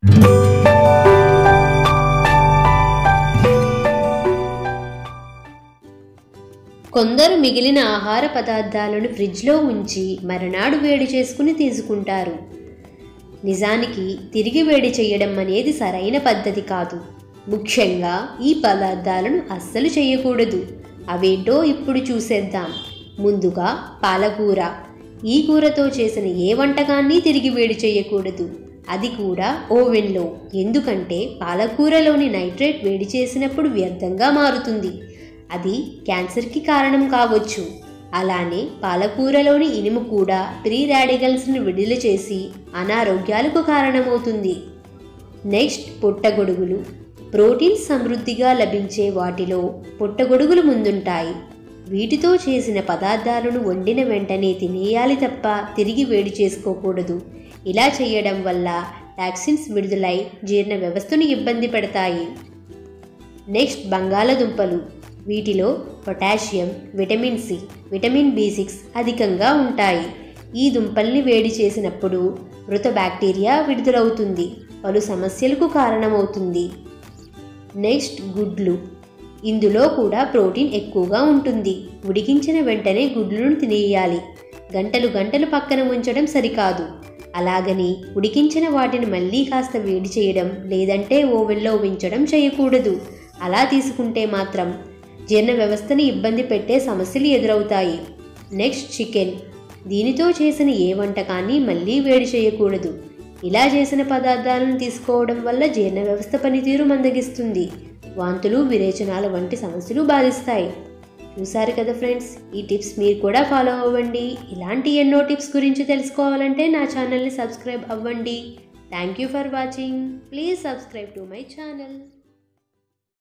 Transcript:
కొందరు మిగిలిన ఆహార పదార్థాలను ఫ్రిడ్జ్లో ఉంచి మరునాడు వేడి చేసుకుని తీసుకుంటారు నిజానికి తిరిగి వేడి చేయడం అనేది సరైన పద్ధతి కాదు ముఖ్యంగా ఈ పదార్థాలను అస్సలు చేయకూడదు అవేంటో ఇప్పుడు చూసేద్దాం ముందుగా పాలకూర ఈ కూరతో చేసిన ఏ వంటకాన్ని తిరిగి వేడి చేయకూడదు అది కూడా ఓవెన్లో ఎందుకంటే పాలకూరలోని నైట్రేట్ వేడి చేసినప్పుడు వ్యర్థంగా మారుతుంది అది క్యాన్సర్కి కారణం కావచ్చు అలానే పాలకూరలోని ఇనుము కూడా ప్రీ రాడికల్స్ని విడుదల చేసి అనారోగ్యాలకు కారణమవుతుంది నెక్స్ట్ పుట్టగొడుగులు ప్రోటీన్ సమృద్ధిగా లభించే వాటిలో పుట్టగొడుగులు ముందుంటాయి వీటితో చేసిన పదార్థాలను వండిన వెంటనే తినేయాలి తప్ప తిరిగి వేడి చేసుకోకూడదు ఇలా చేయడం వల్ల టాక్సిన్స్ విడుదలై జీర్ణ వ్యవస్థను ఇబ్బంది పెడతాయి నెక్స్ట్ బంగాళదుంపలు వీటిలో potassium vitamin C vitamin B six అధికంగా ఉంటాయి ఈ దుంపల్ని వేడి చేసినప్పుడు మృత బ్యాక్టీరియా విడుదలవుతుంది పలు సమస్యలకు కారణమవుతుంది నెక్స్ట్ గుడ్లు ఇందులో కూడా ప్రోటీన్ ఎక్కువగా ఉంటుంది ఉడికించిన వెంటనే గుడ్లను తినేయాలి గంటలు గంటలు పక్కన ఉంచడం సరికాదు అలాగని ఉడికించిన వాటిని మళ్ళీ కాస్త వేడి చేయడం లేదంటే ఓవెన్లో ఉంచడం చేయకూడదు అలా తీసుకుంటే మాత్రం జీర్ణ వ్యవస్థని ఇబ్బంది పెట్టే సమస్యలు ఎదురవుతాయి నెక్స్ట్ చికెన్ దీనితో చేసిన ఏ వంటకాన్ని మళ్ళీ వేడి చేయకూడదు ఇలా చేసిన పదార్థాలను తీసుకోవడం వల్ల జీర్ణ వ్యవస్థ పనితీరు మందగిస్తుంది వాంతులు విరేచనాల వంటి సమస్యలు బాధిస్తాయి చూసారు కదా ఫ్రెండ్స్ ఈ టిప్స్ మీరు కూడా ఫాలో అవ్వండి ఇలాంటి ఎన్నో టిప్స్ గురించి తెలుసుకోవాలంటే నా ఛానల్ని సబ్స్క్రైబ్ అవ్వండి thank you for watching please subscribe to my channel